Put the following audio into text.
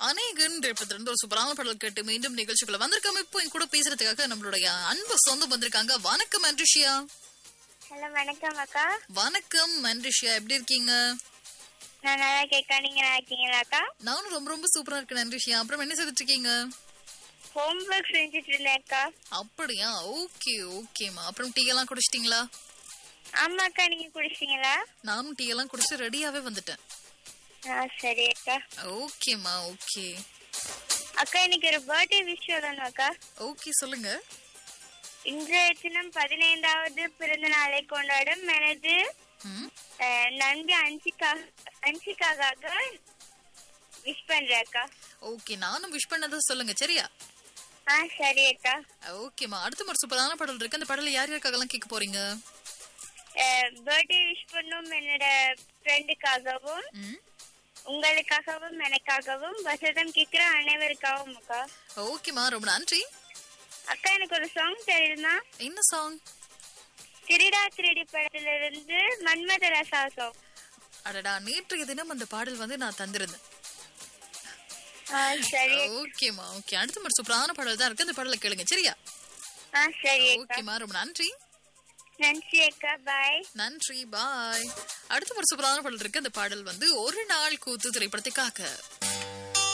அநேகன் திரைப்படத்திலிருந்து ஒரு சூப்பரான பாடல் கேட்டு மீண்டும் நிகழ்ச்சிக்குள்ள வந்திருக்காம இப்போ என் கூட பேசுறதுக்காக நம்மளுடைய அன்பு சொந்தம் வந்திருக்காங்க வணக்கம் மன்ரிஷியா ஹலோ வணக்கம் அக்கா வணக்கம் மன்ரிஷியா எப்படி இருக்கீங்க நான் நல்லா கேட்கா நீங்க நல்லா இருக்கீங்களா அக்கா நானும் ரொம்ப ரொம்ப சூப்பரா இருக்கேன் நன்றிஷியா அப்புறம் என்ன செய்துட்டு இருக்கீங்க ஹோம்ஒர்க் செஞ்சுட்டு இருந்தேன் அக்கா அப்படியா ஓகே ஓகேம்மா அப்புறம் டீ எல்லாம் குடிச்சிட்டீங்களா ஆமா அக்கா நீங்க குடிச்சிட்டீங்களா நானும் டீ எல்லாம் குடிச்சு ரெடியாவே வந்துட்டேன் ஆ சரி அக்கா ஓகேம்மா ஓகே அக்கா இன்னைக்கு ஒரு பர்த்டே விஷ் சொல்லணும் அக்கா ஓகே சொல்லுங்க இன்றைய தினம் பதினைந்தாவது பிறந்த நாளை கொண்டாடும் எனது ம் அஹ், நண்பி அன்சிகா அன்சிகாக்காக விஷ் பண்றேன் அக்கா ஓகே நானும் விஷ் பண்ணதை சொல்லுங்க சரியா ஆ சரி அக்கா ஓகேம்மா அடுத்த ஒரு சூப்பரான பாடல் இருக்கு அந்த பாடல யார் யாருக்காகலாம் கேட்க போறீங்க பர்த்டே விஷ் பண்ணும் என்னோட ஃப்ரெண்டுக்காகவும் ம் உங்களுக்காகவும் எனக்காகவும் வசதம் கேட்கிற அனைவருக்காகவும் அக்கா ஓகேம்மா ரொம்ப நன்றி அக்கா எனக்கு ஒரு சாங் தெரியுமா என்ன சாங் திருடா திருடி படத்துல இருந்து மன்மத ரசா சாங் அடடா நேற்றைய தினம் அந்த பாடல் வந்து நான் தந்திருந்தேன் ஆ சரி ஓகேம்மா ஓகே அடுத்த மாதிரி சூப்பரான பாடல் தான் இருக்கு அந்த பாடலை கேளுங்க சரியா ஆ சரி அக்கா ஓகேம்மா ரொம்ப நன்றி நன்றி அக்கா பாய் நன்றி பாய் அடுத்த ஒரு சூப்பரான பாடல் இருக்கு அந்த பாடல் வந்து ஒரு நாள் கூத்து திரைப்படத்துக்காக